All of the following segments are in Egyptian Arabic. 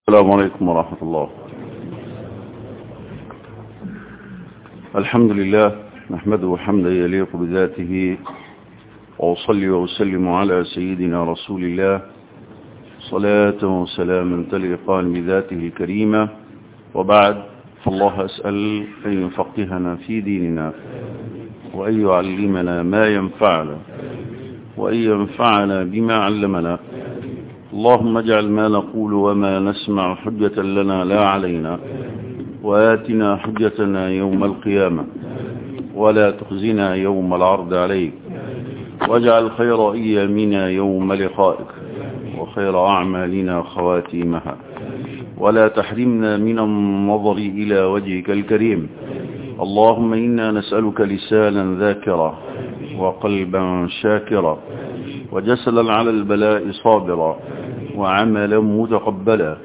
السلام عليكم ورحمة الله الحمد لله نحمده حمدا يليق بذاته وأصلي وأسلم على سيدنا رسول الله صلاة وسلاما تليقان بذاته الكريمة وبعد فالله أسأل أن يفقهنا في ديننا وأن يعلمنا ما ينفعنا وأن ينفعنا بما علمنا اللهم اجعل ما نقول وما نسمع حجة لنا لا علينا وآتنا حجتنا يوم القيامة ولا تخزنا يوم العرض عليك واجعل خير أيامنا يوم لقائك وخير أعمالنا خواتيمها ولا تحرمنا من النظر إلى وجهك الكريم اللهم إنا نسألك لسانا ذاكرا وقلبا شاكرا وجسدا على البلاء صابرا وعملا متقبلا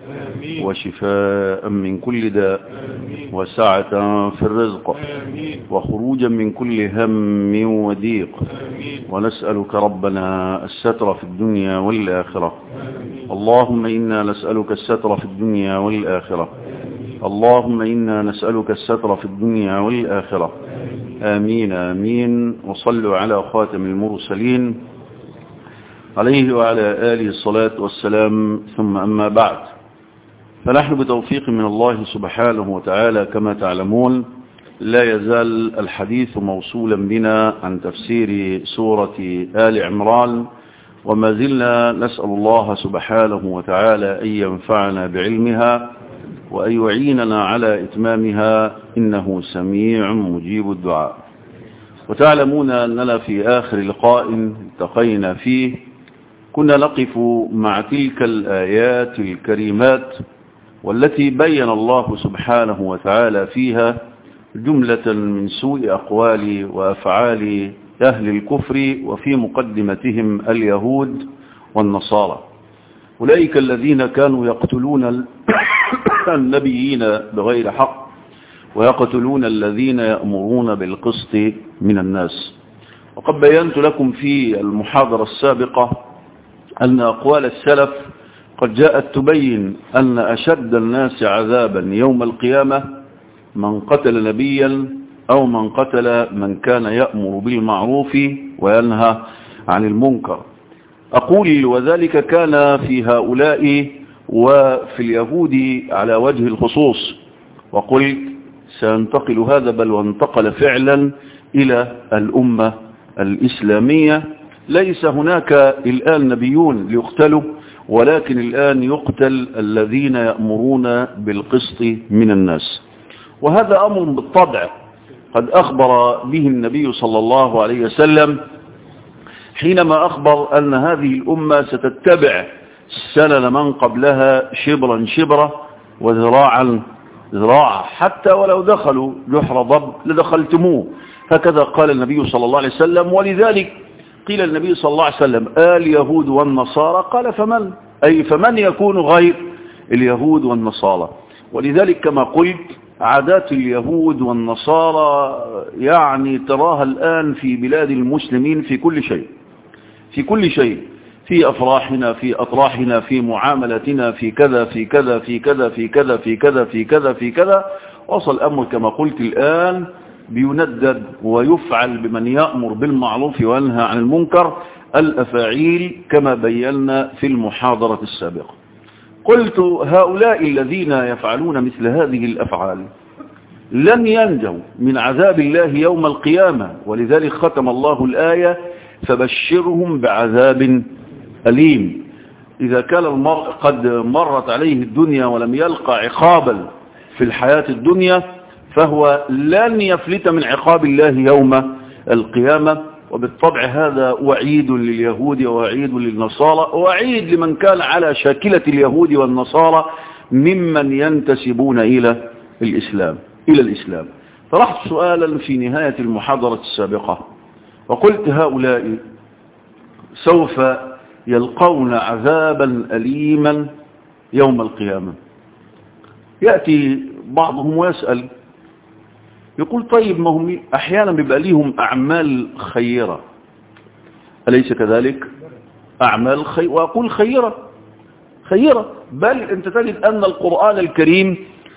وشفاء من كل داء وسعة في الرزق وخروجا من كل هم وضيق ونسألك ربنا الستر في الدنيا والآخرة اللهم إنا نسألك الستر في الدنيا والآخرة اللهم إنا نسألك الستر في الدنيا والآخرة آمين آمين وصلوا على خاتم المرسلين عليه وعلى آله الصلاة والسلام ثم أما بعد فنحن بتوفيق من الله سبحانه وتعالى كما تعلمون لا يزال الحديث موصولا بنا عن تفسير سورة آل عمران وما زلنا نسأل الله سبحانه وتعالى أن ينفعنا بعلمها وأن يعيننا على إتمامها إنه سميع مجيب الدعاء وتعلمون أننا في آخر لقاء التقينا فيه كنا نقف مع تلك الآيات الكريمات والتي بين الله سبحانه وتعالى فيها جملة من سوء أقوال وأفعال أهل الكفر وفي مقدمتهم اليهود والنصارى أولئك الذين كانوا يقتلون النبيين بغير حق ويقتلون الذين يأمرون بالقسط من الناس وقد بينت لكم في المحاضرة السابقة أن أقوال السلف قد جاءت تبين أن أشد الناس عذابا يوم القيامة من قتل نبيا أو من قتل من كان يأمر بالمعروف وينهى عن المنكر أقول وذلك كان في هؤلاء وفي اليهود على وجه الخصوص وقلت سينتقل هذا بل وانتقل فعلا إلى الأمة الإسلامية ليس هناك الآن نبيون ليقتلوا ولكن الآن يقتل الذين يأمرون بالقسط من الناس وهذا أمر بالطبع قد أخبر به النبي صلى الله عليه وسلم حينما أخبر أن هذه الأمة ستتبع سنن من قبلها شبرا شبرا وذراعا ذراعا حتى ولو دخلوا جحر ضب لدخلتموه هكذا قال النبي صلى الله عليه وسلم ولذلك قيل النبي صلى الله عليه وسلم آل يهود والنصارى قال فمن أي فمن يكون غير اليهود والنصارى ولذلك كما قلت عادات اليهود والنصارى يعني تراها الآن في بلاد المسلمين في كل شيء في كل شيء في أفراحنا في أطراحنا في معاملتنا في كذا في كذا في كذا في كذا في كذا في كذا في كذا وصل الأمر كما قلت الآن بيندد ويفعل بمن يأمر بالمعروف وينهى عن المنكر الأفاعيل كما بينا في المحاضرة السابقة قلت هؤلاء الذين يفعلون مثل هذه الأفعال لن ينجوا من عذاب الله يوم القيامة ولذلك ختم الله الآية فبشرهم بعذاب أليم إذا كان المرء قد مرت عليه الدنيا ولم يلقى عقابا في الحياة الدنيا فهو لن يفلت من عقاب الله يوم القيامة وبالطبع هذا وعيد لليهود ووعيد للنصارى ووعيد لمن كان على شاكلة اليهود والنصارى ممن ينتسبون إلى الإسلام إلى الإسلام طرحت سؤالا في نهاية المحاضرة السابقة وقلت هؤلاء سوف يلقون عذابا أليما يوم القيامة يأتي بعضهم ويسأل يقول طيب ما هم أحيانا بيبقى ليهم أعمال خيرة أليس كذلك أعمال خيرة وأقول خيرة خيرة بل انت تجد ان القرآن الكريم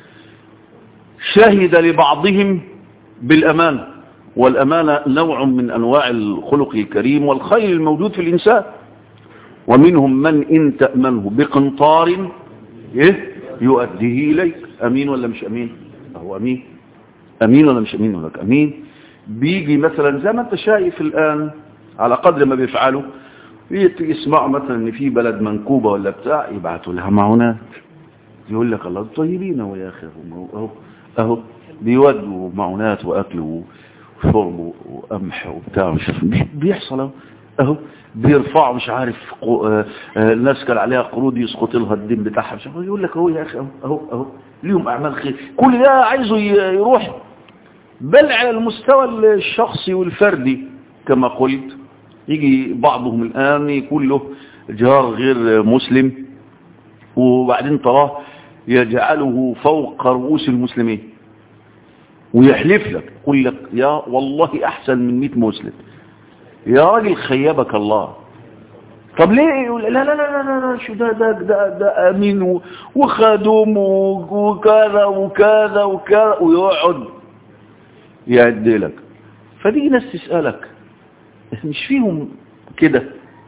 شهد لبعضهم بالأمانة والأمانة نوع من أنواع الخلق الكريم والخير الموجود في الإنسان ومنهم من إن تأمنه بقنطار إيه يؤديه إليك أمين ولا مش أمين هو أمين أمين ولا مش أمين ولا أمين بيجي مثلا زي ما أنت شايف الآن على قدر ما بيفعلوا يسمعوا مثلا ان في بلد منكوبة ولا بتاع يبعتوا لها معونات يقول لك الله طيبين هو يا اخي اهو اهو بيودوا معونات واكل وشرب وقمح وبتاع مش بيحصل اهو اهو بيرفعوا مش عارف الناس كان عليها قروض يسقط لها الدين بتاعها مش يقول لك اهو يا اخي اهو اهو اهو ليهم اعمال خير كل ده عايزه يروح بل على المستوى الشخصي والفردي كما قلت يجي بعضهم الآن يكون له جار غير مسلم وبعدين تراه يجعله فوق رؤوس المسلمين ويحلف لك يقول لك يا والله أحسن من 100 مسلم يا راجل خيبك الله طب ليه يقول لا لا لا لا لا شو ده ده ده, ده أمين وخدوم وكذا وكذا وكذا ويقعد يعد لك فتيجي ناس تسألك مش فيهم كده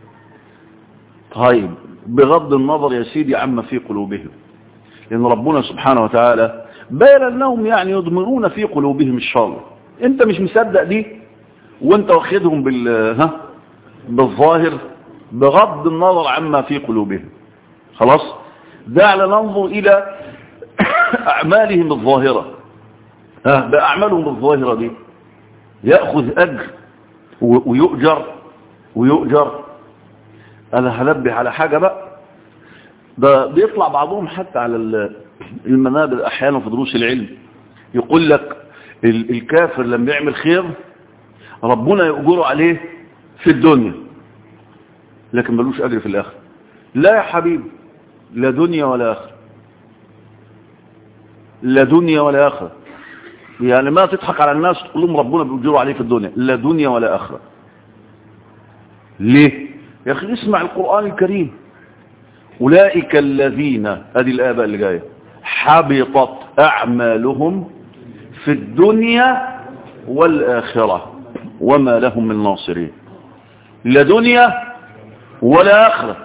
طيب بغض النظر يا سيدي عما في قلوبهم لأن ربنا سبحانه وتعالى بين أنهم يعني يضمرون في قلوبهم الشر انت مش مصدق دي وانت واخدهم بال ها بالظاهر بغض النظر عما في قلوبهم خلاص دعنا ننظر إلى أعمالهم الظاهرة ها بأعمالهم الظاهرة دي يأخذ أجر ويؤجر ويؤجر انا هنبه على حاجة بقى ده بيطلع بعضهم حتى على المنابر احيانا في دروس العلم يقول لك الكافر لما يعمل خير ربنا يؤجره عليه في الدنيا لكن ملوش اجر في الاخر لا يا حبيبي لا دنيا ولا اخر لا دنيا ولا اخره يعني ما تضحك على الناس تقول لهم ربنا بيجروا عليه في الدنيا لا دنيا ولا آخرة ليه يا أخي اسمع القرآن الكريم أولئك الذين هذه الآباء اللي جاية حبطت أعمالهم في الدنيا والآخرة وما لهم من ناصرين لا دنيا ولا آخرة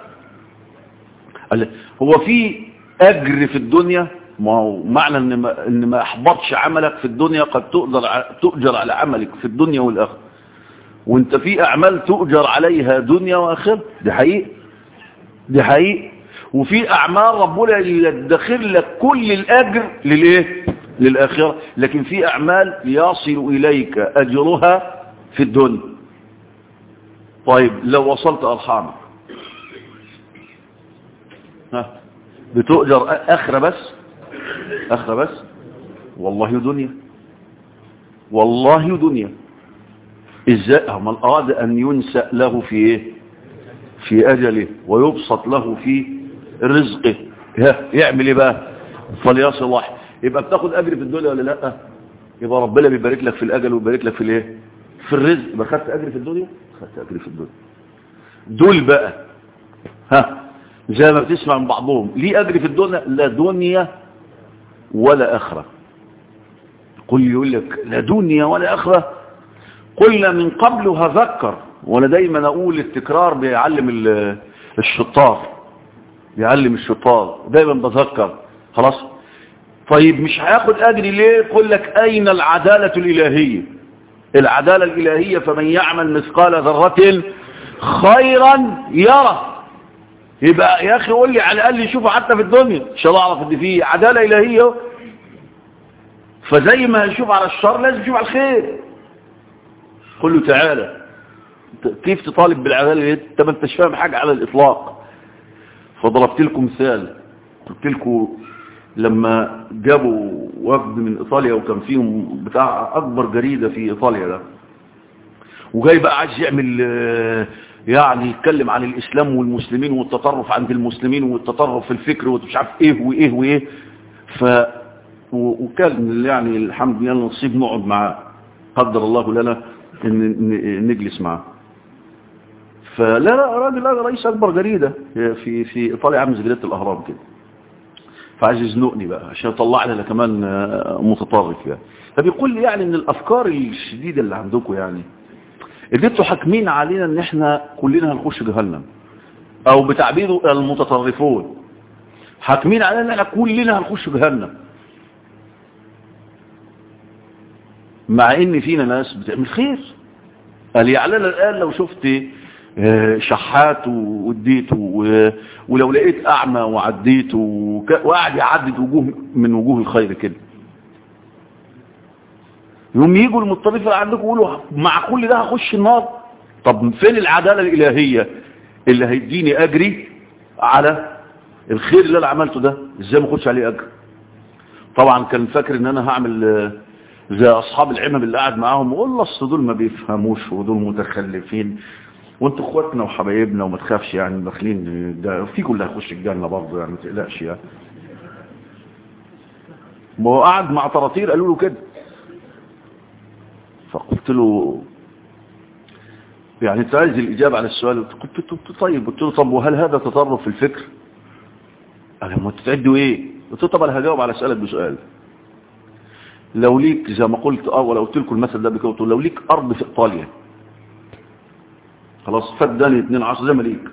هو في أجر في الدنيا ما هو معنى ان ما, إن ما احبطش عملك في الدنيا قد تؤجر تؤجر على عملك في الدنيا والاخره وانت في اعمال تؤجر عليها دنيا واخره دي حقيقه دي حقيقه وفي اعمال ربنا يدخر لك كل الاجر للايه للاخره لكن في اعمال يصل اليك اجرها في الدنيا طيب لو وصلت ارحامك ها بتؤجر اخره بس اخرى بس والله دنيا والله دنيا ازاي هم الاراد ان ينسأ له في ايه في اجله ويبسط له في رزقه يعمل ايه بقى فليصل واحد يبقى بتاخد اجر في الدنيا ولا لا يبقى ربنا بيبارك لك في الاجل ويبارك لك في الايه في الرزق يبقى خدت اجر في الدنيا خدت اجر في الدنيا دول بقى ها زي ما بتسمع من بعضهم ليه اجر في الدنيا لا دنيا ولا اخره قل يقول لك لا دنيا ولا اخره قلنا من قبل هذكر وانا دايما اقول التكرار بيعلم الشطار بيعلم الشطار دايما بذكر خلاص طيب مش هياخد اجري ليه يقول لك اين العدالة الالهية العدالة الالهية فمن يعمل مثقال ذرة خيرا يرى يبقى يا اخي قول لي على الاقل يشوفه حتى في الدنيا عشان اعرف ان في عدالة الهية فزي ما يشوف على الشر لازم يشوف على الخير قل له تعالى كيف تطالب بالعدالة انت ما انتش فاهم حاجة على الاطلاق فضربت لكم مثال قلت لكم لما جابوا وفد من ايطاليا وكان فيهم بتاع اكبر جريدة في ايطاليا ده وجاي بقى عايز يعمل يعني يتكلم عن الاسلام والمسلمين والتطرف عند المسلمين والتطرف في الفكر ومش عارف ايه وايه وايه ف وكان يعني الحمد لله نصيب نقعد معاه قدر الله لنا ان نجلس معاه فلا لا راجل لا رئيس اكبر جريده في في ايطاليا عامل زي جريده الاهرام كده فعايز يزنقني بقى عشان يطلعني انا كمان متطرف يعني فبيقول لي يعني ان الافكار الشديده اللي عندكم يعني اللي انتوا حاكمين علينا ان احنا كلنا هنخش جهنم او بتعبيره المتطرفون حاكمين علينا ان احنا كلنا هنخش جهنم مع ان فينا ناس بتعمل خير قال يعني انا الان لو شفت شحات واديته ولو لقيت اعمى وعديته وقاعد يعدد وجوه من وجوه الخير كده يوم يجوا المطرفين عندكم يقولوا مع كل ده هخش النار طب فين العدالة الالهية اللي هيديني اجري على الخير اللي انا عملته ده ازاي ما اخدش عليه اجر طبعا كان فاكر ان انا هعمل زي اصحاب العمم اللي قاعد معاهم والله اصل دول ما بيفهموش ودول متخلفين وانتوا اخواتنا وحبايبنا وما تخافش يعني داخلين ده في كل هيخش الجنه برضه يعني ما تقلقش يعني ما هو قعد مع طراطير قالوا له كده فقلت له يعني انت عايز الاجابه على السؤال قلت له طيب قلت له طب وهل هذا تطرف في الفكر قال ما تتعدوا ايه قلت له طب انا هجاوب على سؤالك بسؤال لو ليك زي ما قلت اه ولا قلت لكم المثل ده بكده قلت لو ليك ارض في ايطاليا خلاص فداني 2 10 زي ما ليك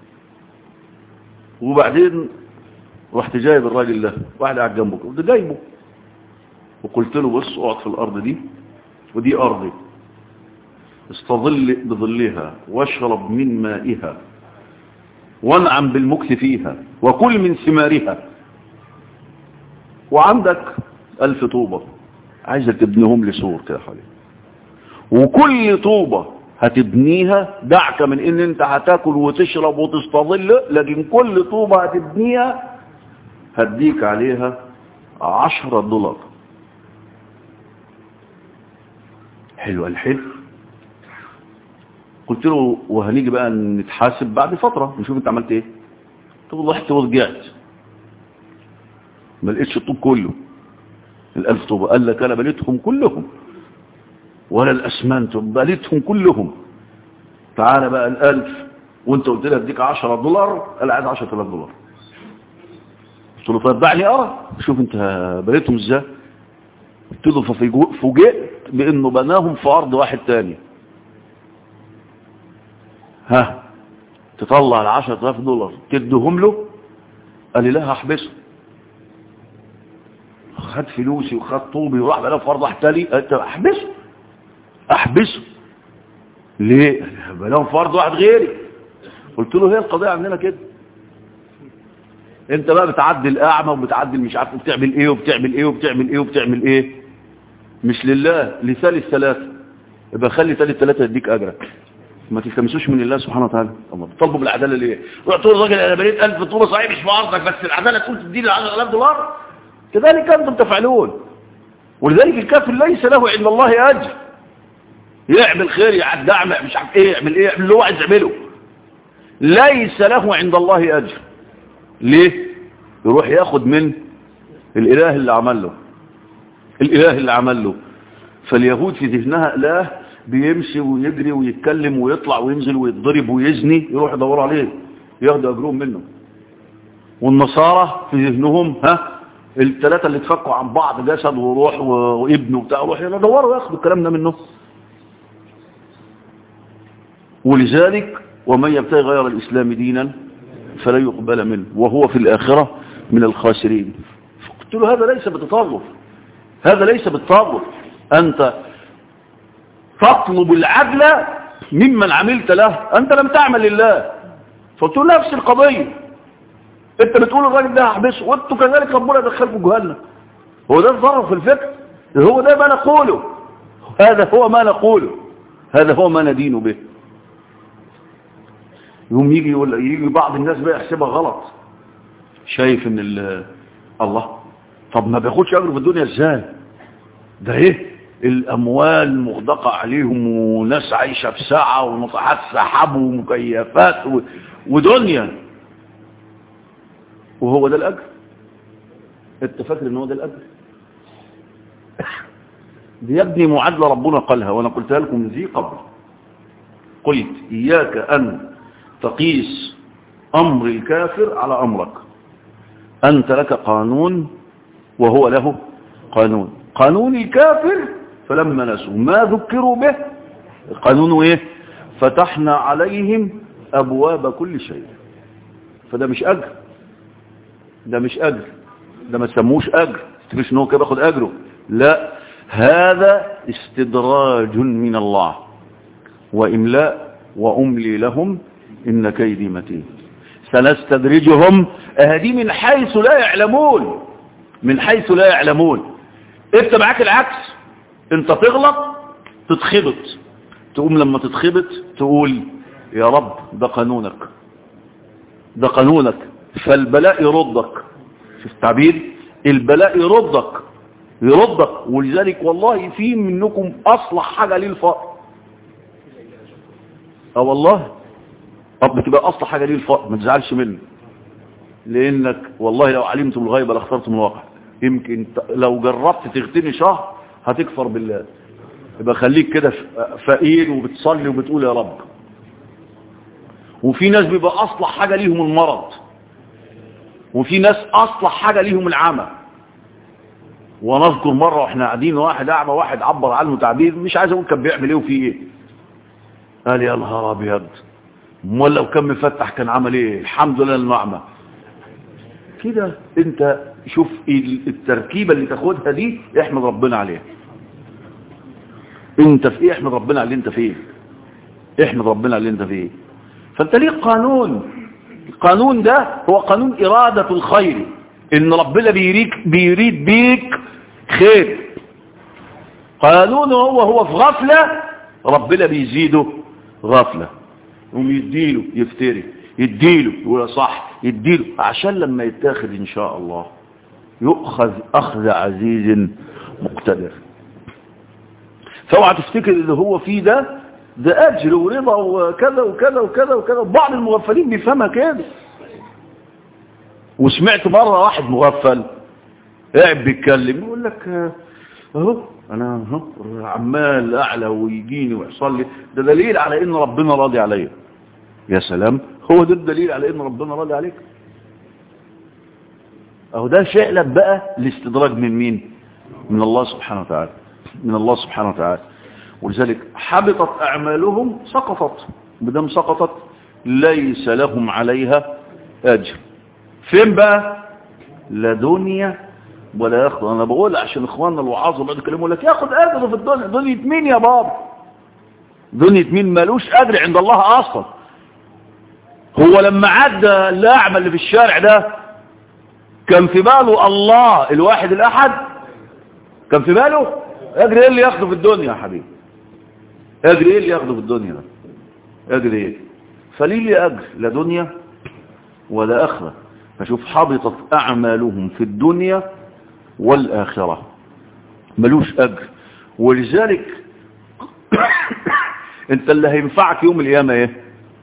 وبعدين رحت جايب الراجل ده واحد قاعد جنبه قلت جايبه وقلت له بص اقعد في الارض دي ودي ارضي استظل بظلها واشرب من مائها وانعم بالمكث فيها وكل من ثمارها وعندك ألف طوبة عايزة تبنيهم لسور كده حوالي وكل طوبة هتبنيها دعك من ان انت هتاكل وتشرب وتستظل لكن كل طوبة هتبنيها هديك عليها عشرة دولار حلو الحلو قلت له وهنيجي بقى نتحاسب بعد فترة نشوف انت عملت ايه تقول رحت ورجعت ما لقيتش الطوب كله الألف طوبة قال لك أنا بليتهم كلهم ولا الأسمنت بليتهم كلهم تعالى بقى الألف وانت قلت لي اديك 10 دولار قال عايز 10000 دولار قلت له طيب دعني ارى شوف انت بنيتهم ازاي قلت له ففوجئت بانه بناهم في ارض واحد تاني ها تطلع ال 10000 دولار تديهم له قال لي لا هحبسه خد فلوسي وخد طوبي وراح بقى في ارض واحد تاني احبسه احبسه ليه بلاهم في ارض واحد غيري قلت له هي القضيه عندنا كده انت بقى بتعدي الاعمى وبتعدي مش عارف بتعمل ايه وبتعمل ايه وبتعمل ايه وبتعمل ايه مش لله لثالث ثلاثه يبقى خلي ثالث ثلاثه يديك اجرك ما تلتمسوش من الله سبحانه وتعالى الله بتطلبوا بالعداله ليه رحت تقول الراجل انا بنيت 1000 طوبه صحيح مش في ارضك بس العداله تقول تديني 10000 دولار كذلك انتم تفعلون ولذلك الكافر ليس له عند الله اجر يعمل خير يعد اعمل مش عارف ايه يعمل ايه يعمل اللي هو عايز يعمله ليس له عند الله اجر ليه يروح ياخد من الاله اللي عمل له الاله اللي عمل له فاليهود في ذهنها اله بيمشي ويجري ويتكلم ويطلع وينزل ويتضرب ويزني يروح يدوروا عليه ياخدوا اجرهم منه والنصارى في ذهنهم ها الثلاثه اللي اتفكوا عن بعض جسد وروح وابن وبتاع يروح يدوروا ياخدوا الكلام ده منه ولذلك ومن يبتغي غير الإسلام دينا فلا يقبل منه وهو في الآخرة من الخاسرين قلت له هذا ليس بالتطرف هذا ليس بالتطرف أنت تطلب العدل ممن عملت له أنت لم تعمل لله فقلت له نفس القضية انت بتقول الراجل ده هحبسه وانتوا كذلك ربنا يدخلكم جهنم هو ده التطرف في الفكر هو ده ما نقوله هذا هو ما نقوله هذا هو ما ندين به يوم يجي يقول يجي بعض الناس بقى يحسبها غلط شايف ان الله طب ما بياخدش اجر في الدنيا ازاي ده ايه الاموال مغدقه عليهم وناس عايشه في ساعه ونطحات سحاب ومكيفات و... ودنيا وهو ده الاجر انت فاكر ان هو ده الاجر دي يا ابني معادله ربنا قالها وانا قلتها لكم ذي قبل قلت اياك ان تقيس أمر الكافر على أمرك أنت لك قانون وهو له قانون قانون الكافر فلما نسوا ما ذكروا به قانون ايه فتحنا عليهم أبواب كل شيء فده مش أجر ده مش أجر ده ما تسموش أجر مش ان هو كده باخد أجره لا هذا استدراج من الله وإملاء وأملي لهم إن كيدي متين سنستدرجهم أهدي من حيث لا يعلمون من حيث لا يعلمون انت معاك العكس انت تغلط تتخبط تقوم لما تتخبط تقول يا رب ده قانونك ده قانونك فالبلاء يردك شوف التعبير البلاء يردك يردك ولذلك والله في منكم اصلح حاجة ليه الفقر اه والله طب بتبقى اصلح حاجة ليه الفقر ما تزعلش منه لانك والله لو علمتم الغيبة لاخترتم الواقع يمكن لو جربت تغتني شهر هتكفر بالله يبقى خليك كده فقير وبتصلي وبتقول يا رب وفي ناس بيبقى اصلح حاجة ليهم المرض وفي ناس اصلح حاجة ليهم العمى ونذكر مرة واحنا قاعدين واحد اعمى واحد عبر عنه تعبير مش عايز اقول كان بيعمل ايه وفي ايه قال يا نهار ابيض امال لو كان مفتح كان عمل ايه الحمد لله انه اعمى كده انت شوف التركيبة اللي تاخدها دي احمد ربنا عليها انت في ايه احمد ربنا على اللي انت فيه احمد ربنا على اللي انت فيه فانت ليك قانون القانون ده هو قانون ارادة الخير ان ربنا بيريك بيريد بيك خير قانونه هو هو في غفلة ربنا بيزيده غفلة ويديله يفتري يديله يقول صح يديله عشان لما يتاخد ان شاء الله يؤخذ اخذ عزيز مقتدر فاوعى تفتكر اللي هو فيه ده ده اجر ورضا وكذا وكذا وكذا وكذا بعض المغفلين بيفهمها كده وسمعت مرة واحد مغفل قاعد بيتكلم يقول لك اهو انا اهو عمال اعلى ويجيني ويحصل لي ده دليل على ان ربنا راضي عليا يا سلام هو ده الدليل على ان ربنا راضي عليك اهو ده فعلا بقى الاستدراج من مين من الله سبحانه وتعالى من الله سبحانه وتعالى ولذلك حبطت اعمالهم سقطت بدم سقطت ليس لهم عليها اجر فين بقى لا دنيا ولا ياخد انا بقول عشان اخواننا الوعاظ بعد يكلموا لك ياخد اجر في الدنيا دنيا مين يا بابا دنيا مين مالوش اجر عند الله اصلا هو لما عدى الاعمى اللي في الشارع ده كان في باله الله الواحد الاحد كان في باله اجر ايه اللي ياخده في الدنيا يا حبيبي اجر ايه اللي ياخده في الدنيا ده اجر ايه فليه لي اجر لا دنيا ولا اخره فشوف حبطت اعمالهم في الدنيا والاخره ملوش اجر ولذلك انت اللي هينفعك يوم القيامه ايه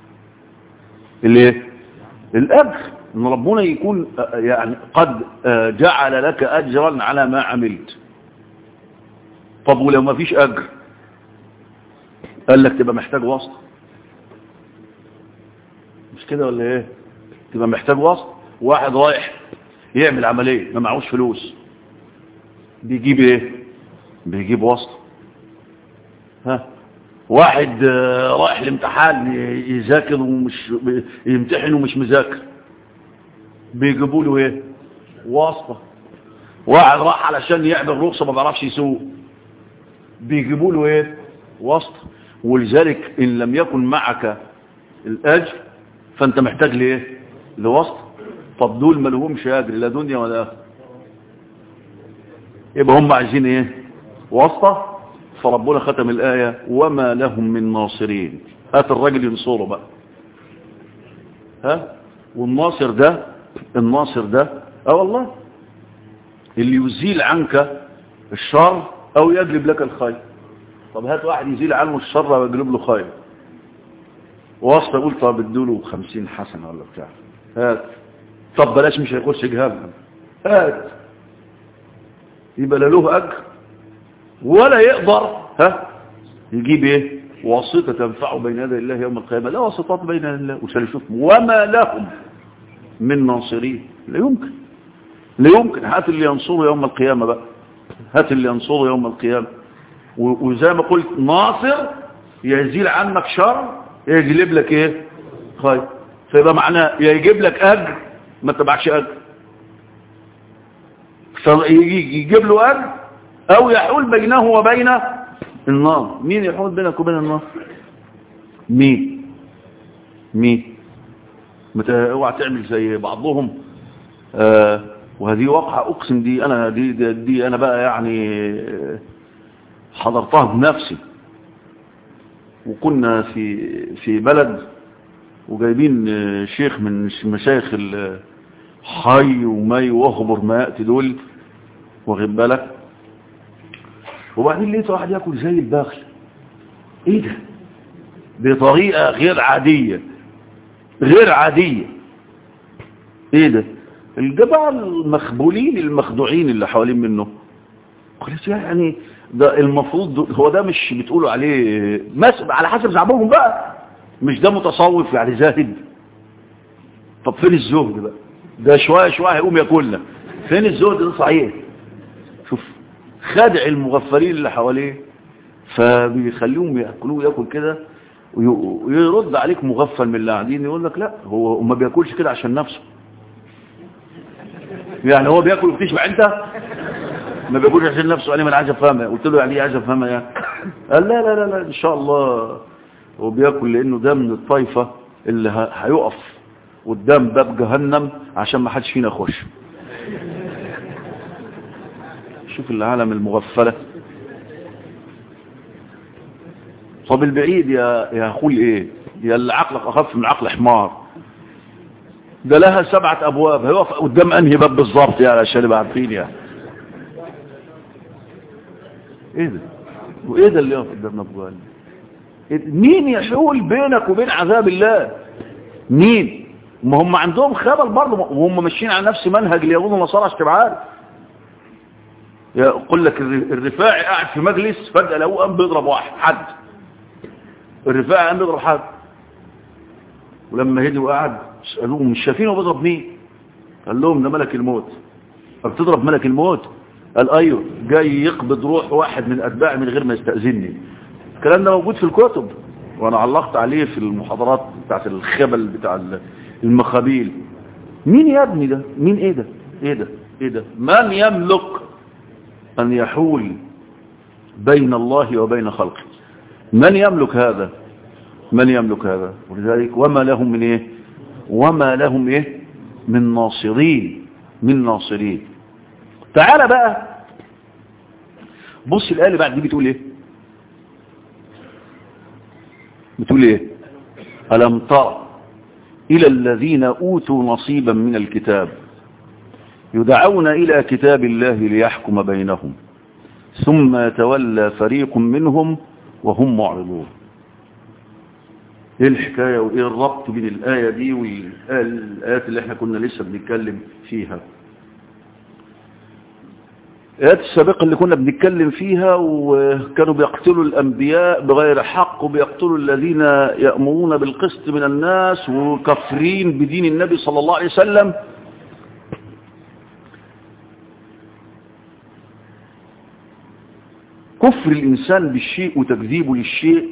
الايه الاجر ان ربنا يكون يعني قد جعل لك اجرا على ما عملت طب ولو ما فيش اجر قال لك تبقى محتاج واسطه مش كده ولا ايه تبقى محتاج واسطه واحد رايح يعمل عمليه ما معهوش فلوس بيجيب ايه بيجيب واسطه ها واحد رايح الامتحان يذاكر ومش يمتحن ومش مذاكر بيجيبوا له ايه واسطه واحد راح علشان يعمل رخصه ما بيعرفش يسوق بيجيبوا له ايه واسطه ولذلك ان لم يكن معك الاجر فانت محتاج لايه لواسطه طب دول ما لهمش اجر لا دنيا ولا اخره يبقى هم عايزين ايه واسطه فربنا ختم الايه وما لهم من ناصرين هات الراجل ينصره بقى ها والناصر ده الناصر ده اه والله اللي يزيل عنك الشر او يجلب لك الخير طب هات واحد يزيل عنه الشر ويجلب له خير واسطه يقول طب ادوله 50 حسنه ولا بتاع هات طب بلاش مش هيخش جهنم هات يبقى لا له اجر ولا يقدر ها يجيب ايه واسطة تنفع بين يدي الله يوم القيامة لا واسطات بين يدي الله وسنشوف وما لهم من ناصرين لا يمكن لا يمكن هات اللي ينصره يوم القيامة بقى هات اللي ينصره يوم القيامة وزي ما قلت ناصر يزيل عنك شر يجلب لك ايه خير فيبقى معناه يا يجيب لك اجر ما تبعش اجر يجيب له اجر او يحول بينه وبين النار مين يحول بينك وبين النار مين مين متى اوعى تعمل زي بعضهم آه وهذه واقعة اقسم دي انا دي, دي, دي انا بقى يعني حضرتها بنفسي وكنا في في بلد وجايبين شيخ من مشايخ الحي ومي واخبر ما ياتي دول واخد بالك وبعدين لقيت واحد ياكل زي الباخل ايه ده بطريقه غير عاديه غير عاديه ايه ده الجماعه المخبولين المخدوعين اللي حوالين منه قلت يعني ده المفروض هو ده مش بتقولوا عليه مس على حسب زعمهم بقى مش ده متصوف يعني زاهد طب فين الزهد بقى ده شوية شوية هيقوم ياكلنا فين الزهد ده صحيح شوف خادع المغفلين اللي حواليه فبيخليهم ياكلوه ياكل كده ويرد عليك مغفل من اللي قاعدين يقول لك لا هو ما بياكلش كده عشان نفسه يعني هو بياكل وبتشبع انت ما بيقولش عشان نفسه انا ما عايز افهمها قلت له يعني ايه عايز افهمها يعني قال لا لا لا لا ان شاء الله هو بياكل لانه ده من الطائفه اللي هيقف قدام باب جهنم عشان ما حدش فينا يخش شوف العالم المغفله طب البعيد يا يا اخوي ايه يا اللي عقلك اخف من عقل حمار ده لها سبعه ابواب هيقف قدام انهي باب بالظبط يعني عشان يبقى عارفين يعني ايه ده وايه ده اللي يقف قدامنا ابواب مين يحول بينك وبين عذاب الله مين ما هم عندهم خبل برضه وهم ماشيين على نفس منهج اليهود والنصارى عشان تبقى عارف يقول لك الرفاعي قاعد في مجلس فجأة لقوه قام بيضرب واحد حد الرفاعي قام بيضرب حد ولما هدي وقعد سألوه مش شايفينه بيضرب مين قال لهم ده ملك الموت فبتضرب ملك الموت قال ايوه جاي يقبض روح واحد من اتباعي من غير ما يستأذنني الكلام ده موجود في الكتب وانا علقت عليه في المحاضرات بتاعت الخبل بتاع المخابيل مين يا ابني ده مين ايه ده ايه ده ايه ده من يملك ان يحول بين الله وبين خلقه من يملك هذا من يملك هذا ولذلك وما لهم من ايه وما لهم ايه من ناصرين من ناصرين تعال بقى بص الآية اللي بعد دي بتقول ايه بتقول ايه ألم تر إلى الذين أوتوا نصيبا من الكتاب يدعون إلى كتاب الله ليحكم بينهم ثم يتولى فريق منهم وهم معرضون ايه الحكاية وايه الربط بين الآية دي والآيات اللي احنا كنا لسه بنتكلم فيها الآيات السابقة اللي كنا بنتكلم فيها وكانوا بيقتلوا الأنبياء بغير حق وبيقتلوا الذين يأمرون بالقسط من الناس وكفرين بدين النبي صلى الله عليه وسلم كفر الإنسان بالشيء وتكذيبه للشيء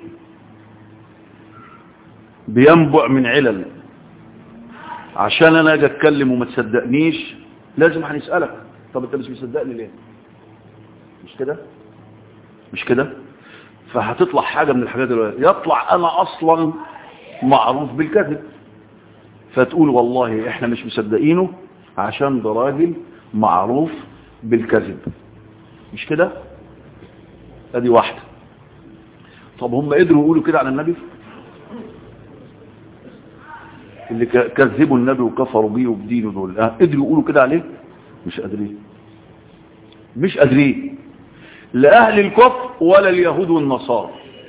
بينبع من علل عشان أنا أجي أتكلم وما تصدقنيش لازم هنسألك طب أنت مش مصدقني ليه مش كده مش كده فهتطلع حاجة من الحاجات دلوقتي يطلع أنا أصلا معروف بالكذب فتقول والله إحنا مش مصدقينه عشان ده راجل معروف بالكذب مش كده ادي واحدة طب هم قدروا يقولوا كده على النبي اللي كذبوا النبي وكفروا بيه وبدينه دول قدروا يقولوا كده عليه مش قادرين مش قادرين لا أهل الكفر ولا اليهود والنصارى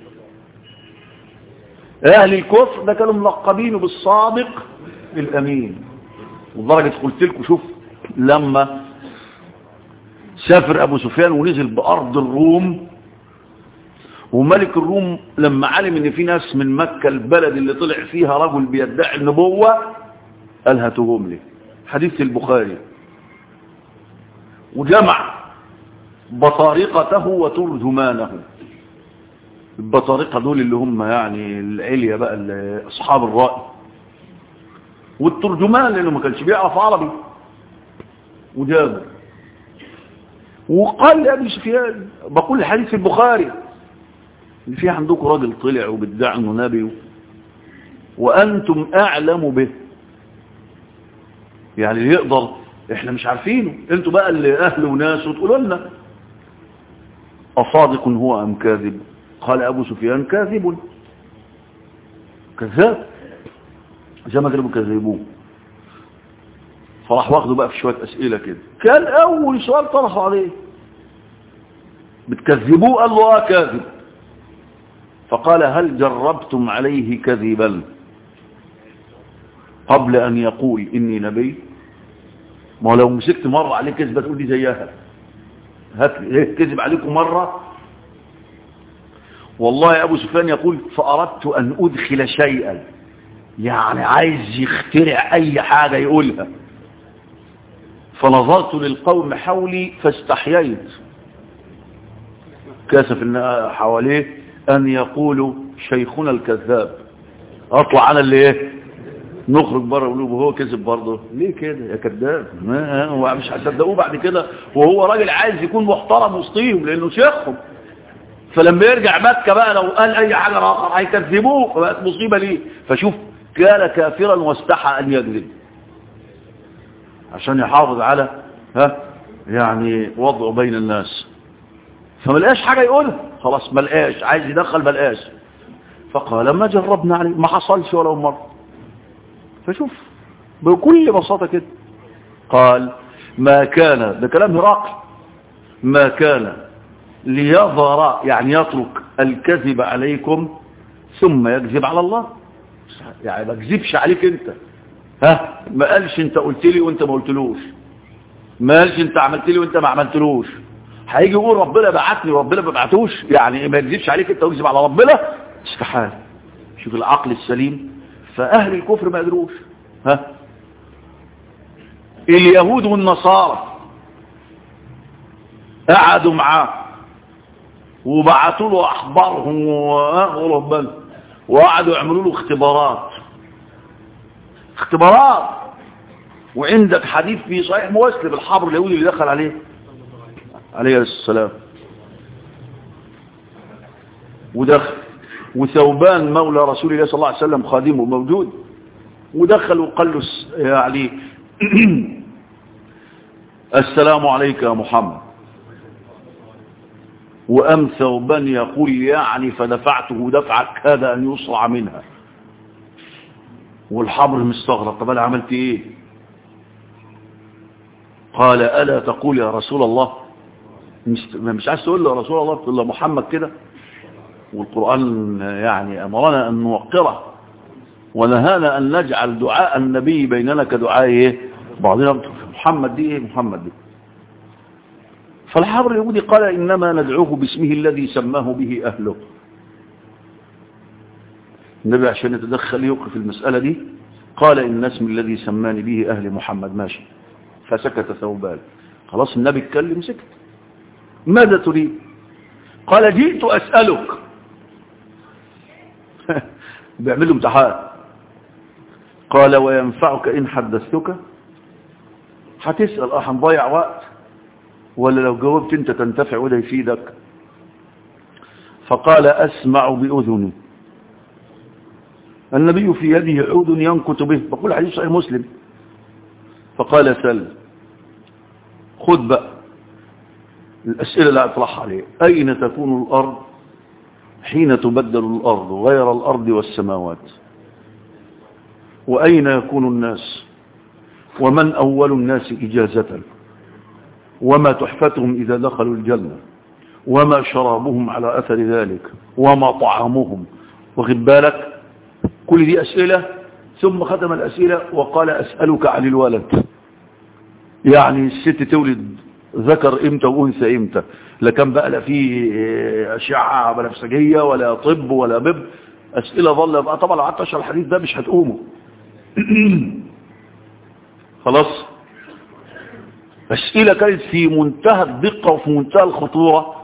أهل الكفر ده كانوا ملقبينه بالصادق الأمين لدرجة قلت لكم شوف لما سافر أبو سفيان ونزل بأرض الروم وملك الروم لما علم ان في ناس من مكة البلد اللي طلع فيها رجل بيدعي النبوة قال هاتوهم لي حديث البخاري وجمع بطارقته وترجمانه البطارقة دول اللي هم يعني العليا بقى أصحاب الرأي والترجمان لأنه ما كانش بيعرف عربي وجابه وقال لأبي سفيان بقول الحديث في البخاري اللي في عندكم راجل طلع وبيدعي انه نبي وأنتم أعلم به يعني اللي يقدر احنا مش عارفينه انتوا بقى اللي أهل وناس وتقولوا لنا أصادق هو أم كاذب قال أبو سفيان كاذب كذاب زي ما كانوا كذبوه فراح واخده بقى في شوية أسئلة كده كان أول سؤال طرحه عليه بتكذبوه قال له آه كاذب فقال هل جربتم عليه كذبا قبل أن يقول إني نبي ما لو مسكت مرة عليه كذبة تقول دي زيها هات ليه كذب عليكم مرة والله يا أبو سفيان يقول فأردت أن أدخل شيئا يعني عايز يخترع أي حاجة يقولها فنظرت للقوم حولي فاستحييت كاسف ان حواليه أن يقولوا شيخنا الكذاب أطلع أنا اللي إيه نخرج بره ونقول هو كذب برضه ليه كده يا كذاب هو مش هتصدقوه بعد كده وهو راجل عايز يكون محترم وسطيهم لأنه شيخهم فلما يرجع مكة بقى لو قال أي حاجة آخر هيكذبوه فبقت مصيبة ليه فشوف كان كافرا واستحى أن يكذب عشان يحافظ على ها يعني وضعه بين الناس فما لقاش حاجة يقولها خلاص ما لقاش عايز يدخل ما لقاش فقال ما جربنا عليه ما حصلش ولا مرة فشوف بكل بساطة كده قال ما كان ده كلام هراقل ما كان ليظهر يعني يترك الكذب عليكم ثم يكذب على الله يعني ما كذبش عليك انت ها ما قالش انت قلت لي وانت ما قلتلوش ما قالش انت عملت لي وانت ما عملتلوش هيجي يقول ربنا بعتني وربنا ما بعتوش يعني ما يكذبش عليك انت ويكذب على ربنا استحاله شوف العقل السليم فاهل الكفر ما قدروش ها اليهود والنصارى قعدوا معاه وبعتوا له احبارهم ورهبان وقعدوا يعملوا له اختبارات اختبارات وعندك حديث في صحيح مسلم الحبر اليهودي اللي دخل عليه عليه السلام ودخل وثوبان مولى رسول الله صلى الله عليه وسلم خادمه موجود ودخل وقال له يعني السلام عليك يا محمد وأم ثوبان يقول يعني فدفعته دفعك هذا أن يصرع منها والحبر مستغرب طب أنا عملت إيه قال ألا تقول يا رسول الله مش, مش عايز تقول له يا رسول الله تقول له محمد كده والقرآن يعني أمرنا أن نوقره ونهانا أن نجعل دعاء النبي بيننا كدعاء إيه بعضنا محمد دي إيه محمد دي فالحبر اليهودي قال إنما ندعوه باسمه الذي سماه به أهله النبي عشان يتدخل يوقف المسألة دي قال إن اسم الذي سماني به أهل محمد ماشي فسكت ثوبان خلاص النبي اتكلم سكت ماذا تريد قال جئت أسألك بيعملوا امتحان قال وينفعك إن حدثتك هتسأل اه هنضيع وقت ولا لو جاوبت انت تنتفع وده يفيدك فقال أسمع بأذني النبي في يده عود ينكت به بقول حديث صحيح مسلم فقال سل خذ بقى الأسئلة لا أطرح عليه أين تكون الأرض حين تبدل الأرض غير الأرض والسماوات وأين يكون الناس ومن أول الناس إجازة وما تحفتهم إذا دخلوا الجنة وما شرابهم على أثر ذلك وما طعامهم واخد بالك كل دي أسئلة ثم ختم الأسئلة وقال أسألك عن الولد يعني الست تولد ذكر امتى وانثى امتى لا كان بقى لا في اشعه بنفسجيه ولا طب ولا بب اسئله ظل بقى طبعا لو قعدت اشرح الحديث ده مش هتقوموا خلاص اسئله كانت في منتهى الدقه وفي منتهى الخطوره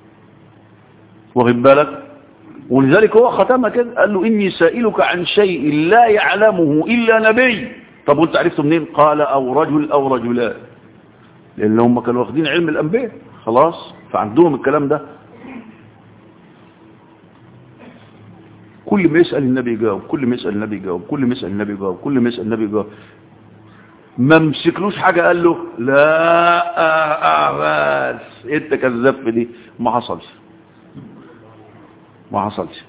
واخد بالك ولذلك هو ختمها كده قال له اني سائلك عن شيء لا يعلمه الا نبي طب وانت عرفته منين قال او رجل او رجلان لان هم كانوا واخدين علم الانبياء خلاص فعندهم الكلام ده كل ما يسأل النبي يجاوب كل ما يسأل النبي يجاوب كل ما يسأل النبي يجاوب كل ما يسأل النبي يجاوب ما مسكلوش حاجة قال له لا آه آه بس انت كذاب في دي ما حصلش ما حصلش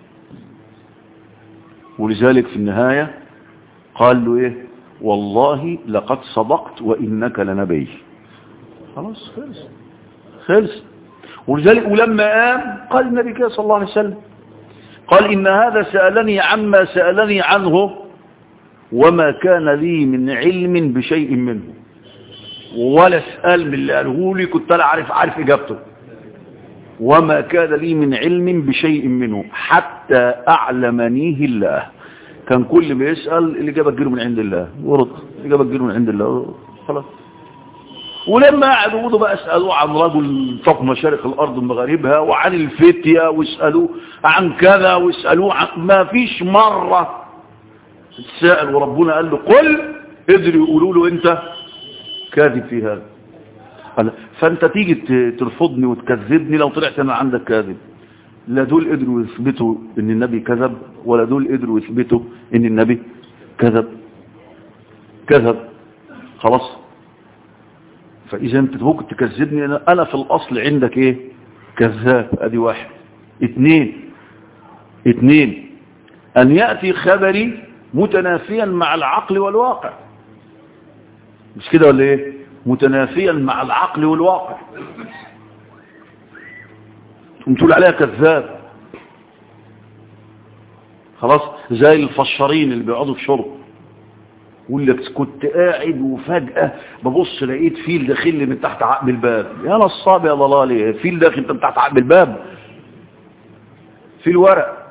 ولذلك في النهاية قال له ايه والله لقد صدقت وإنك لنبي خلاص خلص خلص ولذلك ولما قام قال النبي كده صلى الله عليه وسلم قال إن هذا سألني عما سألني عنه وما كان لي من علم بشيء منه ولا اسأل من اللي قاله لي كنت أنا عارف عارف إجابته وما كان لي من علم بشيء منه حتى أعلمنيه الله كان كل ما يسأل الإجابة تجيله من عند الله ورد الإجابة تجيله من عند الله خلاص ولما قعدوا يقعدوا بقى اسألوه عن رجل طف مشارق الأرض ومغاربها وعن الفتية واسألوه عن كذا واسألوه عن ما فيش مرة تسأل وربنا قال له قل ادري يقولوا له انت كاذب في هذا قال فانت تيجي ترفضني وتكذبني لو طلعت انا عندك كاذب لا دول قدروا يثبتوا ان النبي كذب ولا دول قدروا يثبتوا ان النبي كذب كذب خلاص فاذا انت ممكن تكذبني انا انا في الاصل عندك ايه كذاب ادي واحد اثنين اثنين ان يأتي خبري متنافيا مع العقل والواقع مش كده ولا ايه متنافيا مع العقل والواقع تقول عليها كذاب خلاص زي الفشارين اللي بيقعدوا في شرب يقول لك كنت قاعد وفجأة ببص لقيت فيل داخل لي من تحت عقب الباب يا نصاب يا ضلالي فيل داخل من تحت عقب الباب في الورق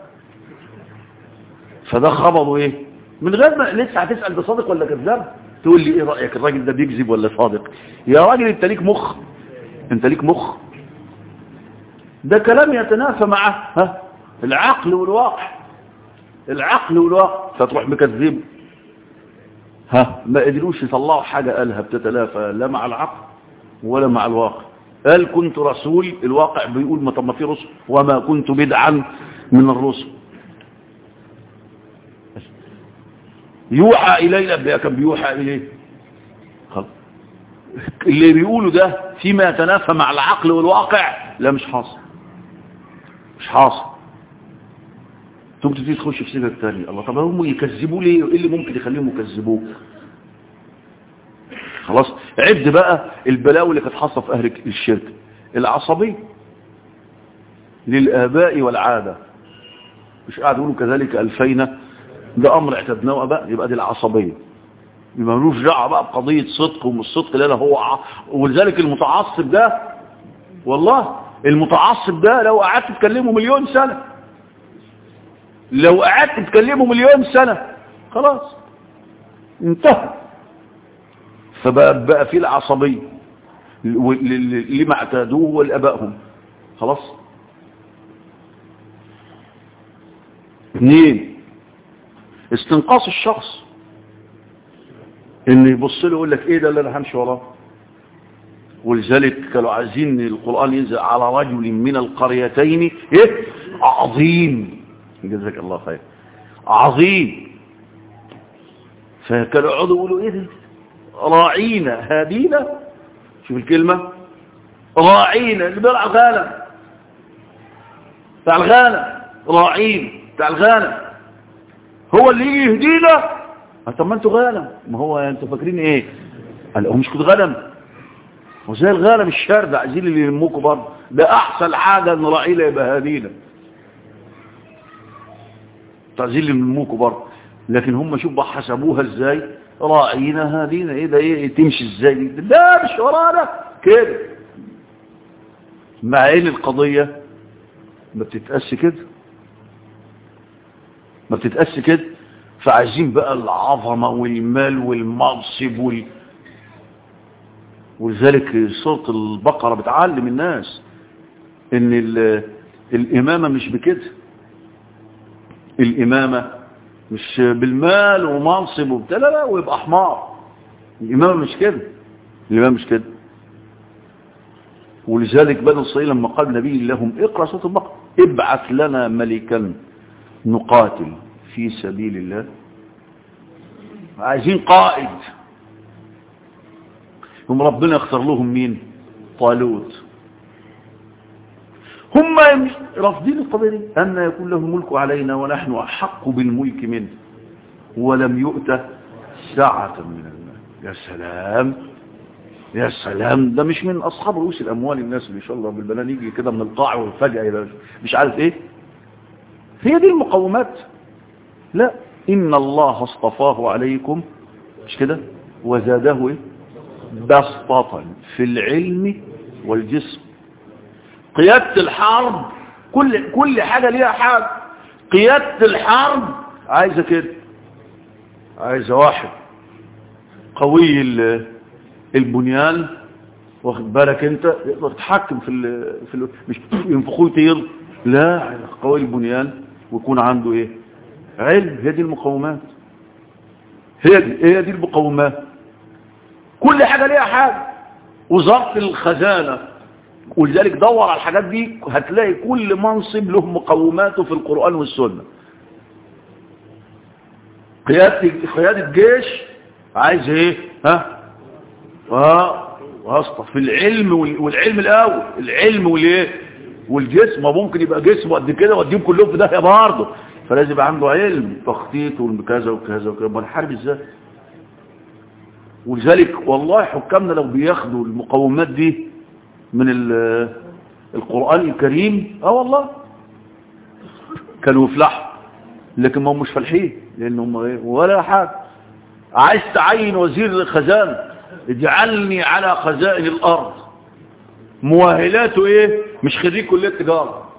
فده خبطه ايه من غير ما لسه هتسأل ده صادق ولا كذاب تقول لي ايه رأيك الراجل ده بيكذب ولا صادق يا راجل انت ليك مخ انت ليك مخ ده كلام يتنافى مع ها العقل والواقع العقل والواقع فتروح مكذبه ها ما قدروش يطلعوا حاجة قالها بتتلافى لا مع العقل ولا مع الواقع قال كنت رسول الواقع بيقول ما طب ما في رسل وما كنت بدعا من الرسل يوحى إلينا كان بيوحى إليه اللي بيقوله ده فيما يتنافى مع العقل والواقع لا مش حاصل مش حاصل ثم تبتدي تخش في سكه ثانيه الله طب هم يكذبوا ليه ايه اللي ممكن يخليهم يكذبوك خلاص عد بقى البلاوي اللي كانت حاصله في اهل الشرك العصبيه للاباء والعاده مش قاعد يقولوا كذلك الفينا ده امر اعتدناه بقى يبقى دي العصبيه يبقى ملوش دعوه بقى بقضيه صدق ومش صدق لا هو ع... ولذلك المتعصب ده والله المتعصب ده لو قعدت تكلمه مليون سنه لو قعدت تكلمه مليون سنة خلاص انتهى فبقى بقى في العصبية لما اعتادوه ولأبائهم خلاص اثنين استنقاص الشخص ان يبص له يقول لك ايه ده اللي انا همشي وراه ولذلك كانوا عايزين القرآن ينزل على رجل من القريتين ايه عظيم جزاك الله خير عظيم فكانوا يقعدوا يقولوا ايه ده راعينا هادينا شوف الكلمة راعينا اللي بيرعى الغنم بتاع الغنم راعين بتاع الغنم هو اللي يجي يهدينا طب ما انتوا غنم ما هو انتوا فاكرين ايه قال هو مش كنت غنم وزي الغنم الشارد عايزين اللي يلموكوا برضه ده احسن حاجه ان راعينا يبقى هادينا تعزيل الموكو برضه لكن هم شوف بقى حسبوها ازاي راعينا هادينا ايه ده ايه تمشي ازاي ده مش ورانا كده مع ان القضية ما بتتقاس كده ما بتتقاس كده فعايزين بقى العظمة والمال والمنصب وال... ولذلك سورة البقرة بتعلم الناس ان ال... الامامة مش بكده الامامة مش بالمال ومنصب وبتاع لا لا ويبقى حمار الامامة مش كده الامامة مش كده ولذلك بنو اسرائيل لما قال نبي لهم اقرا سوره البقره ابعث لنا ملكا نقاتل في سبيل الله عايزين قائد هم ربنا يختار لهم مين طالوت هم رافضين القضيه دي ان يكون له الملك علينا ونحن احق بالملك منه ولم يؤت سعه من المال يا سلام يا سلام ده مش من اصحاب رؤوس الاموال الناس اللي ان شاء الله بالبنان يجي كده من القاع وفجاه يبقى مش عارف ايه هي دي المقومات لا ان الله اصطفاه عليكم مش كده وزاده ايه بسطة في العلم والجسم قيادة الحرب كل كل حاجة ليها حاجة قيادة الحرب عايزة كده عايزة واحد قوي البنيان واخد بالك انت يقدر تتحكم في ال في ال مش ينفخوه يطير لا قوي البنيان ويكون عنده ايه علم هي دي المقومات هي دي هي دي المقومات كل حاجه ليها حاجه وزاره الخزانه ولذلك دور على الحاجات دي هتلاقي كل منصب له مقوماته في القران والسنه قياده قياده جيش عايز ايه ها واسطة في العلم والعلم الاول العلم والايه والجسم ممكن يبقى جسمه قد كده واديهم كلهم في داهيه برضه فلازم يبقى عنده علم تخطيط وكذا وكذا وكذا ما الحرب ازاي ولذلك والله حكامنا لو بياخدوا المقومات دي من القرآن الكريم اه والله كانوا يفلحوا لكن ما هم مش فالحين لانهم ايه ولا حاجه عايز تعين وزير الخزانه اجعلني على خزائن الارض مؤهلاته ايه مش خريج كليه تجاره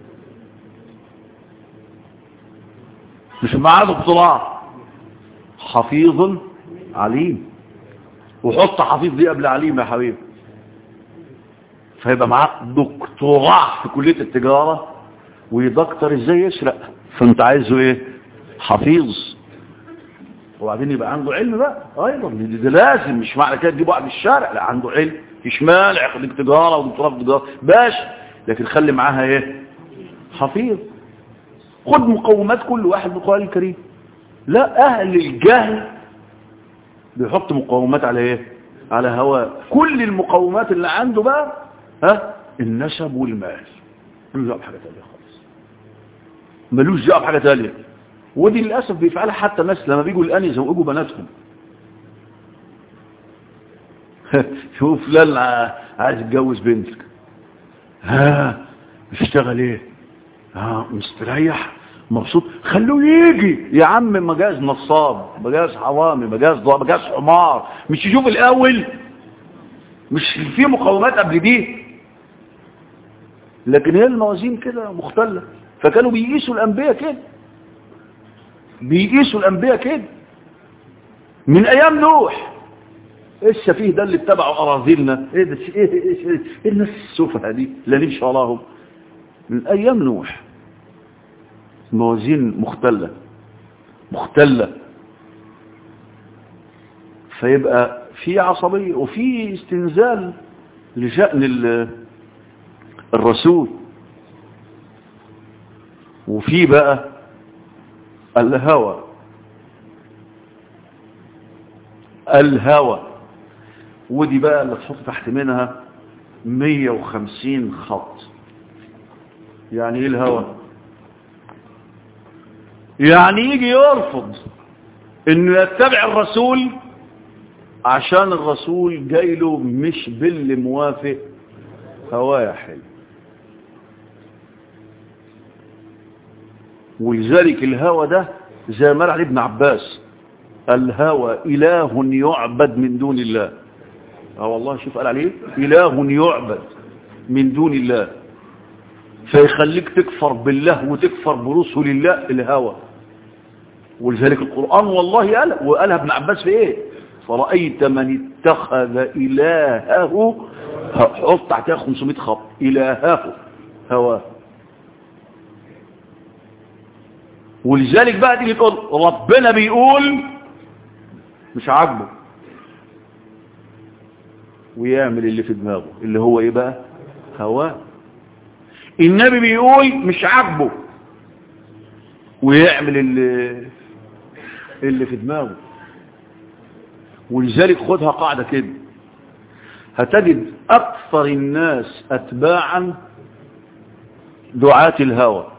مش معاه دكتوراه حفيظ عليم وحط حفيظ دي قبل عليم يا حبيبي فيبقى معاه دكتوراه في كليه التجاره ويدكتور ازاي يسرق فانت عايزه ايه حفيظ وبعدين يبقى عنده علم بقى ايضا دي, دي لازم مش معنى كده تجيبه من الشارع لا عنده علم مش مانع خريج تجاره ودكتوراه في تجاره باشا لكن خلي معاها ايه حفيظ خد مقومات كل واحد بالقران الكريم لا اهل الجهل بيحط مقومات على ايه على هواء كل المقومات اللي عنده بقى ها النسب والمال ملوش دعوه بحاجه ثانيه خالص ملوش دعوه بحاجه ثانيه ودي للأسف بيفعلها حتى ناس لما بيجوا الآن يزوجوا بناتهم شوف فلان عايز يتجوز بنتك ها بيشتغل ايه ها مستريح مبسوط خلوه يجي يا عم مجاز نصاب مجاز حرامي مجاز ضوء مجاز حمار مش يشوف الاول مش في مقاومات قبل دي لكن هي الموازين كده مختلة فكانوا بيقيسوا الانبياء كده بيقيسوا الانبياء كده من ايام نوح ايه السفيه ده اللي اتبعوا اراذلنا ايه ده ايه ايه, إيه, إيه الناس السفهه دي لا نمشي وراهم من ايام نوح موازين مختلة مختلة فيبقى في عصبية وفي استنزال لشأن الرسول وفي بقى الهوى الهوى ودي بقى اللي تحط تحت منها 150 خط يعني ايه الهوى يعني يجي يرفض انه يتبع الرسول عشان الرسول جاي له مش باللي موافق هواه حلو ولذلك الهوى ده زي ما قال ابن عباس الهوى اله يعبد من دون الله اه والله شوف قال عليه اله يعبد من دون الله فيخليك تكفر بالله وتكفر برسل الله الهوى ولذلك القرآن والله قال وقالها ابن عباس في ايه فرأيت من اتخذ إلهه حط تحتها 500 خط إلهه هواه ولذلك بقى تيجي تقول ربنا بيقول مش عاجبه ويعمل اللي في دماغه اللي هو ايه بقى هواه النبي بيقول مش عاجبه ويعمل اللي اللي في دماغه ولذلك خدها قاعدة كده هتجد أكثر الناس أتباعا دعاة الهوى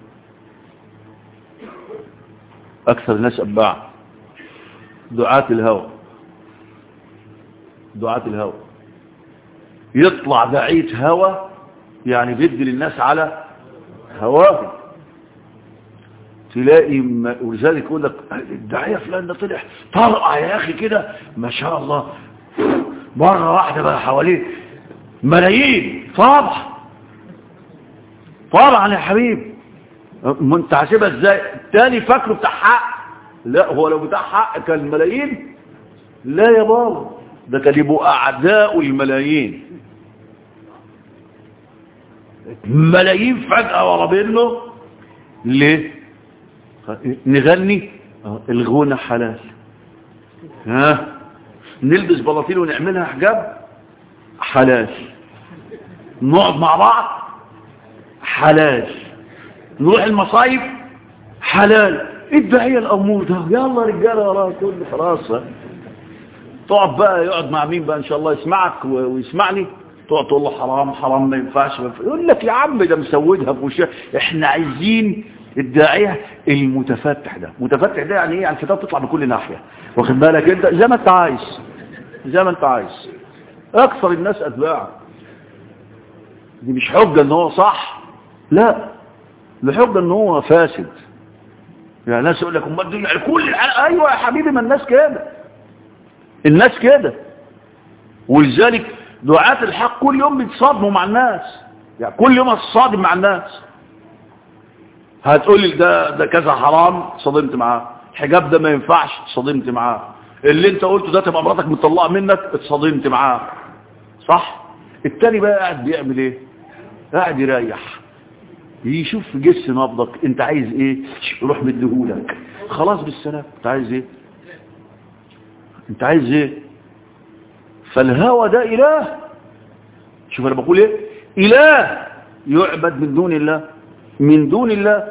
أكثر الناس أتباعا دعاة الهوى دعاة الهوى يطلع دعية هوى يعني بيدي للناس على هواه تلاقي م... ولذلك يقول لك الداعيه فلان ده طلع طرقع يا اخي كده ما شاء الله مره واحده بقى حواليه ملايين طبعا طبعا يا حبيبي ما انت حاسبها ازاي تاني فاكره بتاع حق لا هو لو بتاع حق كان ملايين لا يا بابا ده كان يبقوا اعداء الملايين ملايين فجأة ورا بينه ليه نغني الغنى حلال ها نلبس بلاطيل ونعملها حجاب حلال نقعد مع بعض حلال نروح المصايف حلال ايه الداعيه الامور ده يلا رجاله وراه كل خلاص تقعد بقى يقعد مع مين بقى ان شاء الله يسمعك ويسمعني تقعد تقول له حرام حرام ما ينفعش يقول لك يا عم ده مسودها في وشها احنا عايزين الداعية المتفتح ده متفتح ده يعني ايه يعني الكتاب تطلع من كل ناحية واخد بالك انت زي ما انت عايز زي ما انت عايز اكثر الناس اتباع دي مش حجة ان هو صح لا ده حجة ان هو فاسد يعني ناس يقول لك امال دي يعني كل ايوه يا حبيبي ما الناس كده الناس كده ولذلك دعاة الحق كل يوم بيتصادموا مع الناس يعني كل يوم هتصادم مع الناس هتقول لي ده ده كذا حرام صدمت معاه الحجاب ده ما ينفعش صدمت معاه اللي انت قلته ده تبقى مراتك مطلقه منك اتصدمت معاه صح التاني بقى قاعد بيعمل ايه قاعد يريح يشوف جس نبضك انت عايز ايه يروح مديهولك خلاص بالسلام انت عايز ايه انت عايز ايه فالهوى ده اله شوف انا بقول ايه اله يعبد من دون الله من دون الله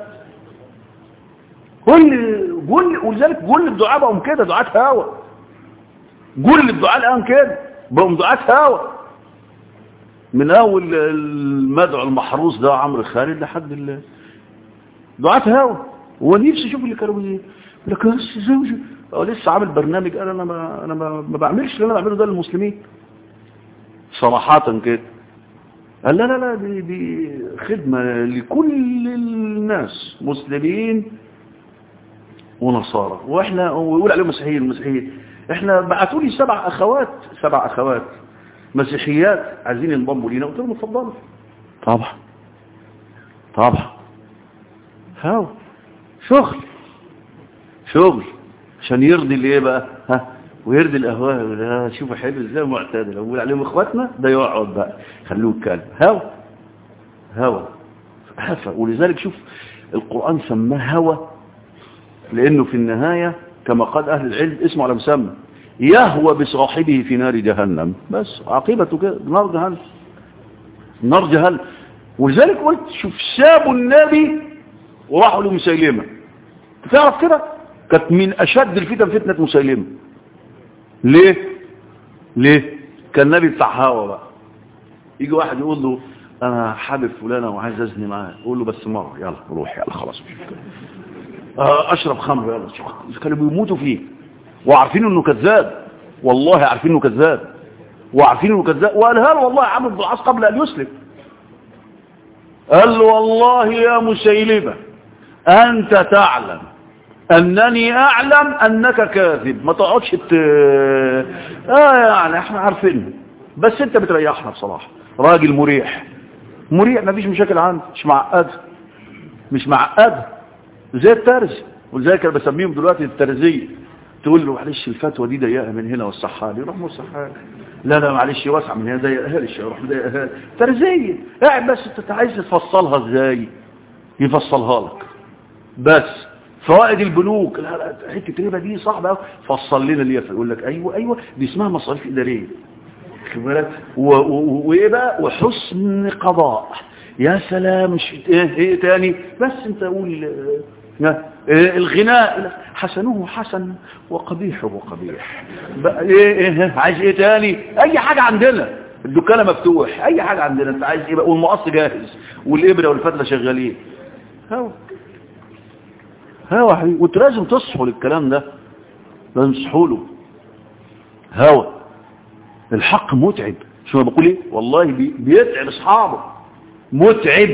كل كل ولذلك كل الدعاء بقوا كده دعاة هوى كل الدعاء الان كده بقوا دعاة هوى من اول المدعو المحروس ده عمرو خالد لحد ال دعاة هوى هو نفسي اشوف اللي كانوا بيه لك زوجي هو لسه عامل برنامج قال انا ما انا ما, ما بعملش اللي انا بعمله ده للمسلمين صراحه كده قال لا لا لا دي, دي خدمة لكل الناس مسلمين ونصارى واحنا ويقول عليهم مسيحيين المسيحيين احنا بعتوا لي سبع اخوات سبع اخوات مسيحيات عايزين ينضموا لينا قلت لهم اتفضلوا طبعا طبعا هاو شغل شغل عشان يرضي اللي ايه بقى ها ويرضي الاهواء ده شوفوا حلو ازاي معتدل اقول عليهم اخواتنا ده يقعد بقى خلوه يتكلم هوى هوى هفا ولذلك شوف القرآن سماه هوى لانه في النهاية كما قال اهل العلم اسمه على مسمى يهوى بصاحبه في نار جهنم بس عاقبته كده نار جهنم نار جهنم ولذلك قلت شوف سابوا النبي وراحوا لمسيلمة تعرف كده كانت من اشد الفتن فتنة مسيلمة ليه ليه كان النبي بتاع هوا بقى يجي واحد يقول له انا حابب فلانه وعايز ازني معاه يقول له بس مره يلا روح يلا خلاص مش مشكله آه اشرب خمر يلا كانوا بيموتوا فيه وعارفين انه كذاب والله عارفين انه كذاب وعارفين انه كذاب وقالها له والله عمرو بن العاص قبل ان يسلم قال له والله يا مسيلمه انت تعلم انني اعلم انك كاذب ما تقعدش ت... اه يعني احنا عارفين بس انت بتريحنا بصراحه راجل مريح مريح مفيش مشاكل عندي مش معقد مش معقد زي الترز ولذلك انا بسميهم دلوقتي الترزيه تقول له معلش الفتوى دي ضيقها من هنا وسعها لي روح موسعها لا لا معلش واسعه من هنا ضيقها لي روح ضيقها ترزيه قاعد بس انت عايز تفصلها ازاي يفصلها لك بس فوائد البنوك لا لا حته ربا دي صعبه فصل لنا اللي يقول لك ايوه ايوه دي اسمها مصاريف اداريه وايه بقى وحسن قضاء يا سلام مش ايه, إيه تاني بس انت قول إيه الغناء حسنه حسن وقبيحه قبيح بقى ايه ايه عايز ايه تاني اي حاجة عندنا الدكانة مفتوح اي حاجة عندنا انت عايز ايه بقى والمقص جاهز والابرة والفتلة شغالين هوا هوا حبيبي وانت لازم تصحوا للكلام ده لازم تصحوا له هوا الحق متعب شو ما بقول ايه والله بي بيتعب اصحابه متعب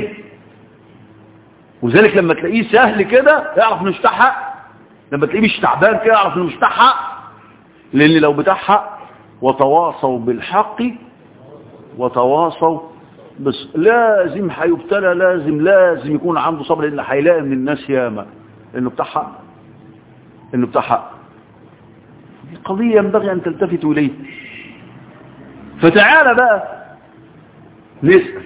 وذلك لما تلاقيه سهل كده اعرف انه مش بتاع حق لما تلاقيه مش تعبان كده اعرف انه مش بتاع حق لان لو بتاع حق وتواصوا بالحق وتواصوا بس لازم هيبتلى لازم لازم يكون عنده صبر لان هيلاقي من الناس ياما انه بتاع حق انه بتاع حق دي قضيه ينبغي ان تلتفتوا اليه فتعالى بقى نسال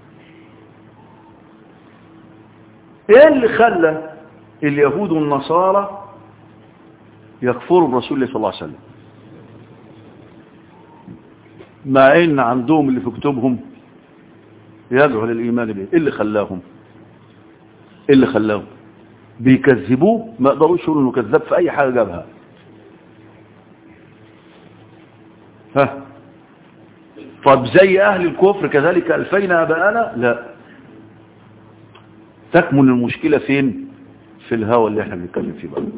ايه اللي خلى اليهود والنصارى يكفروا برسول الله صلى الله عليه وسلم مع ان عندهم اللي في كتبهم يدعو للايمان به ايه اللي خلاهم ايه اللي خلاهم بيكذبوه ما يقدروش يقولوا انه كذاب في اي حاجه جابها ها طب زي اهل الكفر كذلك الفينا اباءنا لا تكمن المشكلة فين في الهوى اللي احنا بنتكلم فيه بقى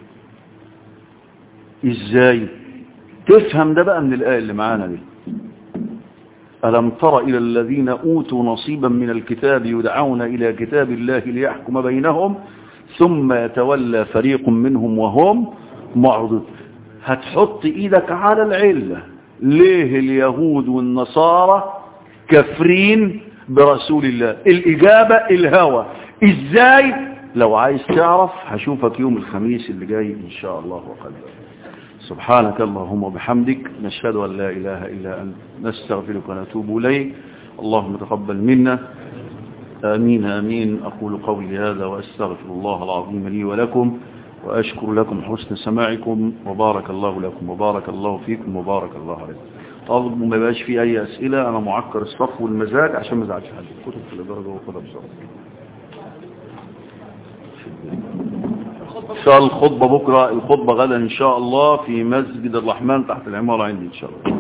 ازاي تفهم ده بقى من الآية اللي معانا دي ألم تر إلى الذين أوتوا نصيبا من الكتاب يدعون إلى كتاب الله ليحكم بينهم ثم يتولى فريق منهم وهم معرضون هتحط إيدك على العلة ليه اليهود والنصارى كفرين برسول الله الإجابة الهوى إزاي لو عايز تعرف هشوفك يوم الخميس اللي جاي إن شاء الله وقدر سبحانك اللهم وبحمدك نشهد أن لا إله إلا أنت نستغفرك ونتوب إليك اللهم تقبل منا آمين آمين أقول قولي هذا وأستغفر الله العظيم لي ولكم وأشكر لكم حسن سماعكم وبارك الله لكم وبارك الله فيكم وبارك الله عليكم طالب ما يبقاش فيه أي أسئلة أنا معكر الصف والمزاج عشان ما ازعلش حد كتب في الإدارة جوه خدها بسرعة إن شاء الله الخطبة بكرة الخطبة غدا إن شاء الله في مسجد الرحمن تحت العمارة عندي إن شاء الله